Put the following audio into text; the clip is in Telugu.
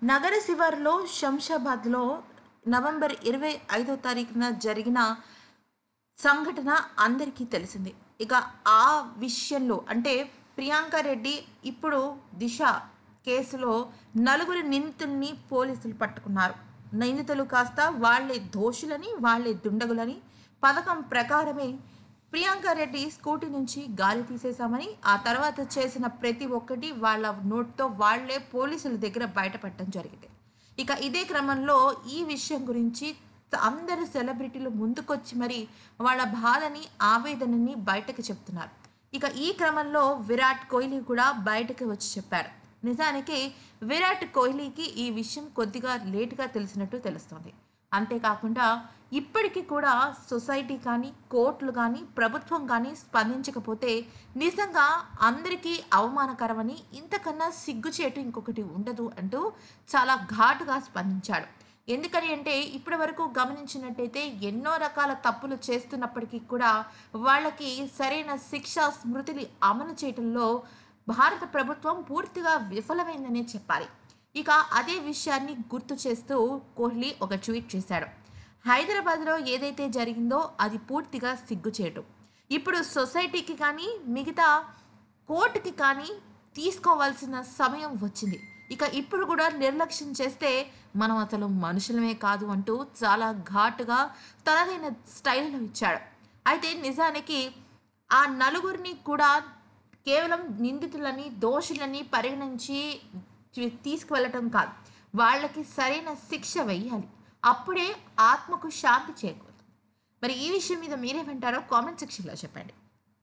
నగర శివారులో శంషాబాద్లో నవంబర్ ఇరవై ఐదో తారీఖున జరిగిన సంఘటన అందరికీ తెలిసింది ఇక ఆ విషయంలో అంటే ప్రియాంక రెడ్డి ఇప్పుడు దిశ కేసులో నలుగురు నిందితుల్ని పోలీసులు పట్టుకున్నారు నిందితులు కాస్త వాళ్ళే దోషులని వాళ్ళే దుండగులని పథకం ప్రకారమే ప్రియాంక రెడ్డి స్కూటీ నుంచి గాలి తీసేశామని ఆ తర్వాత చేసిన ప్రతి ఒక్కటి వాళ్ళ నోట్తో వాళ్లే పోలీసుల దగ్గర బయటపడటం జరిగింది ఇక ఇదే క్రమంలో ఈ విషయం గురించి అందరు సెలబ్రిటీలు ముందుకొచ్చి మరి వాళ్ళ బాధని ఆవేదనని బయటకు చెప్తున్నారు ఇక ఈ క్రమంలో విరాట్ కోహ్లీ కూడా బయటకు వచ్చి చెప్పారు నిజానికి విరాట్ కోహ్లీకి ఈ విషయం కొద్దిగా లేటుగా తెలిసినట్టు తెలుస్తుంది అంతేకాకుండా ఇప్పటికీ కూడా సొసైటీ కానీ కోర్టులు కానీ ప్రభుత్వం కానీ స్పందించకపోతే నిజంగా అందరికీ అవమానకరమని ఇంతకన్నా సిగ్గుచేటు ఇంకొకటి ఉండదు అంటూ చాలా ఘాటుగా స్పందించాడు ఎందుకని అంటే ఇప్పటి వరకు గమనించినట్టయితే ఎన్నో రకాల తప్పులు చేస్తున్నప్పటికీ కూడా వాళ్ళకి సరైన శిక్ష స్మృతిని అమలు చేయడంలో భారత ప్రభుత్వం పూర్తిగా విఫలమైందనే చెప్పాలి ఇక అదే విషయాన్ని గుర్తు చేస్తూ కోహ్లీ ఒక ట్వీట్ చేశాడు హైదరాబాద్లో ఏదైతే జరిగిందో అది పూర్తిగా సిగ్గుచేయటం ఇప్పుడు సొసైటీకి కానీ మిగతా కోర్టుకి కానీ తీసుకోవాల్సిన సమయం వచ్చింది ఇక ఇప్పుడు కూడా నిర్లక్ష్యం చేస్తే మనం అసలు మనుషులమే కాదు అంటూ చాలా ఘాటుగా తనదైన స్టైల్లో ఇచ్చాడు అయితే నిజానికి ఆ నలుగురిని కూడా కేవలం నిందితులని దోషులని పరిగణించి తీసుకువెళ్ళటం కాదు వాళ్ళకి సరైన శిక్ష వెయ్యాలి అప్పుడే ఆత్మకు శాంతి చేకూరుతుంది మరి ఈ విషయం మీద మీరేమంటారో కామెంట్ సెక్షన్లో చెప్పండి